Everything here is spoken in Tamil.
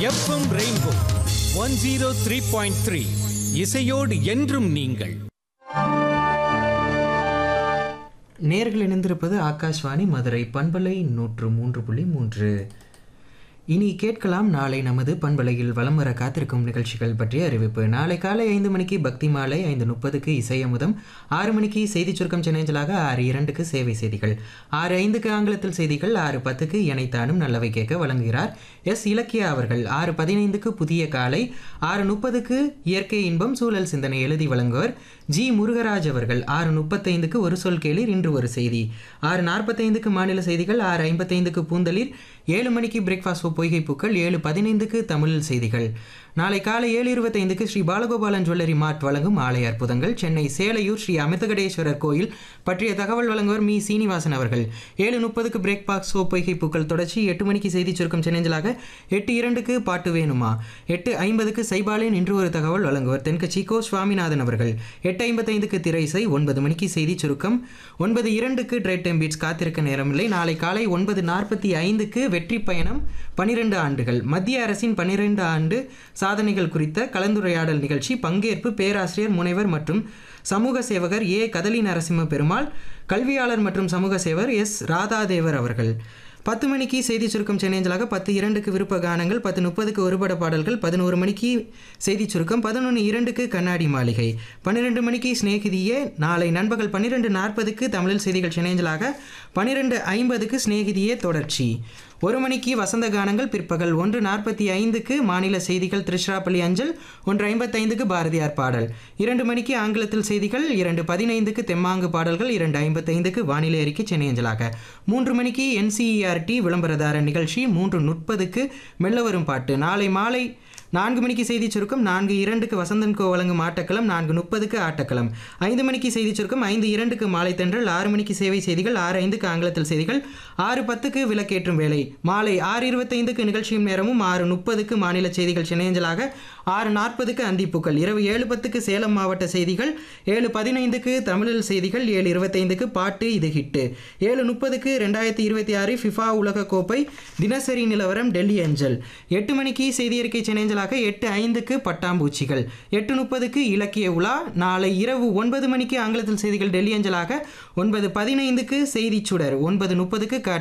FM rainbow one zero three point three இசையோடு என்றும் நீங்கள் நேர்கள் இணைந்திருப்பது ஆகாஷ்வாணி மதுரை பண்பலை நூற்று மூன்று புள்ளி மூன்று இனி கேட்கலாம் நாளை நமது பண்பலையில் வலம் வர காத்திருக்கும் நிகழ்ச்சிகள் பற்றிய அறிவிப்பு நாளை காலை ஐந்து மணிக்கு பக்தி மாலை ஐந்து முப்பதுக்கு இசையமுதம் ஆறு மணிக்கு செய்திச் சுருக்கம் சென்னேஞ்சலாக ஆறு இரண்டுக்கு சேவை செய்திகள் ஆறு ஐந்துக்கு ஆங்கிலத்தில் செய்திகள் ஆறு பத்துக்கு இணைத்தானும் நல்லவை கேட்க வழங்குகிறார் எஸ் இலக்கியா அவர்கள் ஆறு பதினைந்துக்கு புதிய காலை ஆறு முப்பதுக்கு இயற்கை இன்பம் சூழல் சிந்தனை எழுதி வழங்குவர் ஜி முருகராஜ் அவர்கள் ஆறு முப்பத்தைந்துக்கு ஒரு சொல் கேளீர் இன்று ஒரு செய்தி ஆறு நாற்பத்தைந்துக்கு மாநில செய்திகள் ஆறு ஐம்பத்தைந்துக்கு பூந்தளிர் ஏழு மணிக்கு பிரேக்ஃபாஸ்ட் பொய்கை பூக்கள் ஏழு பதினைந்துக்கு தமிழில் செய்திகள் நாளை காலை ஏழு இருபத்தைந்துக்கு ஸ்ரீ பாலகோபாலன் ஜுவல்லரி மார்ட் வழங்கும் ஆலய அற்புதங்கள் சென்னை சேலையூர் ஸ்ரீ அமிர்தகடேஸ்வரர் கோயில் பற்றிய தகவல் வழங்குவர் மீ சீனிவாசன் அவர்கள் ஏழு முப்பதுக்கு பிரேக்ஃபாஸ்ட் சோ பொய்கை பூக்கள் தொடர்ச்சி எட்டு மணிக்கு செய்தி சுருக்கம் சென்னஞ்சலாக எட்டு இரண்டுக்கு பாட்டு வேணுமா எட்டு ஐம்பதுக்கு சைபாலின் இன்று ஒரு தகவல் வழங்குவர் தென்கட்சி கோ சுவாமிநாதன் அவர்கள் எட்டு ஐம்பத்தைந்துக்கு திரைசை ஒன்பது மணிக்கு செய்தி சுருக்கம் ஒன்பது இரண்டுக்கு ட்ரைட் டைம் பீட்ஸ் காத்திருக்க நேரமில்லை நாளை காலை ஒன்பது நாற்பத்தி ஐந்துக்கு வெற்றி பயணம் பனிரெண்டு ஆண்டுகள் மத்திய அரசின் பனிரெண்டு ஆண்டு சாதனைகள் குறித்த கலந்துரையாடல் நிகழ்ச்சி பங்கேற்பு பேராசிரியர் முனைவர் மற்றும் சமூக சேவகர் ஏ கதலி நரசிம்ம பெருமாள் கல்வியாளர் மற்றும் சமூக சேவர் எஸ் ராதாதேவர் அவர்கள் பத்து மணிக்கு செய்தி சுருக்கம் சென்னேஞ்சலாக பத்து இரண்டுக்கு விருப்ப கானங்கள் பத்து முப்பதுக்கு ஒருபட பாடல்கள் பதினோரு மணிக்கு செய்தி சுருக்கம் பதினொன்று இரண்டுக்கு கண்ணாடி மாளிகை பன்னிரெண்டு மணிக்கு ஸ்நேகிதியே நாளை நண்பகல் பன்னிரெண்டு நாற்பதுக்கு தமிழில் செய்திகள் சென்னேஞ்சலாக பன்னிரெண்டு ஐம்பதுக்கு ஸ்நேகிதியே தொடர்ச்சி ஒரு மணிக்கு வசந்த கானங்கள் பிற்பகல் ஒன்று நாற்பத்தி ஐந்துக்கு மாநில செய்திகள் திருச்சிராப்பள்ளி அஞ்சல் ஒன்று ஐம்பத்தைந்துக்கு பாரதியார் பாடல் இரண்டு மணிக்கு ஆங்கிலத்தில் செய்திகள் இரண்டு பதினைந்துக்கு தெம்மாங்கு பாடல்கள் இரண்டு ஐம்பத்தைந்துக்கு வானிலை அறிக்கை சென்னை அஞ்சலாக மூன்று மணிக்கு என்சிஇஆர்டி விளம்பரதார நிகழ்ச்சி மூன்று முப்பதுக்கு மெல்ல வரும் பாட்டு நாளை மாலை நான்கு மணிக்கு செய்தி சுருக்கம் நான்கு இரண்டுக்கு வசந்தன் கோ வழங்கும் ஆட்டக்களம் நான்கு முப்பதுக்கு ஆட்டக்களம் ஐந்து மணிக்கு செய்தி சுருக்கம் ஐந்து இரண்டுக்கு மாலை தென்றல் ஆறு மணிக்கு சேவை செய்திகள் ஆறு ஐந்துக்கு ஆங்கிலத்தில் செய்திகள் ஆறு பத்துக்கு விளக்கேற்றும் வேலை மாலை ஆறு இருபத்தைந்துக்கு நிகழ்ச்சியும் நேரமும் ஆறு முப்பதுக்கு மாநில செய்திகள் சென்னையஞ்சலாக ஆறு நாற்பதுக்கு அந்திப்பூக்கள் இரவு ஏழு பத்துக்கு சேலம் மாவட்ட செய்திகள் ஏழு பதினைந்துக்கு தமிழில் செய்திகள் ஏழு இருபத்தைந்துக்கு பாட்டு இது ஹிட்டு ஏழு முப்பதுக்கு ரெண்டாயிரத்தி இருபத்தி ஆறு ஃபிஃபா உலக கோப்பை தினசரி நிலவரம் டெல்லி அஞ்சல் எட்டு மணிக்கு செய்தி அறிக்கை சென்னையஞ்சலாக எட்டு ஐந்துக்கு பட்டாம்பூச்சிகள் எட்டு முப்பதுக்கு இலக்கிய உலா நாளை இரவு ஒன்பது மணிக்கு ஆங்கிலத்தில் செய்திகள் டெல்லி அஞ்சலாக ஒன்பது பதினைந்துக்கு செய்தி சுடர் ஒன்பது முப்பதுக்கு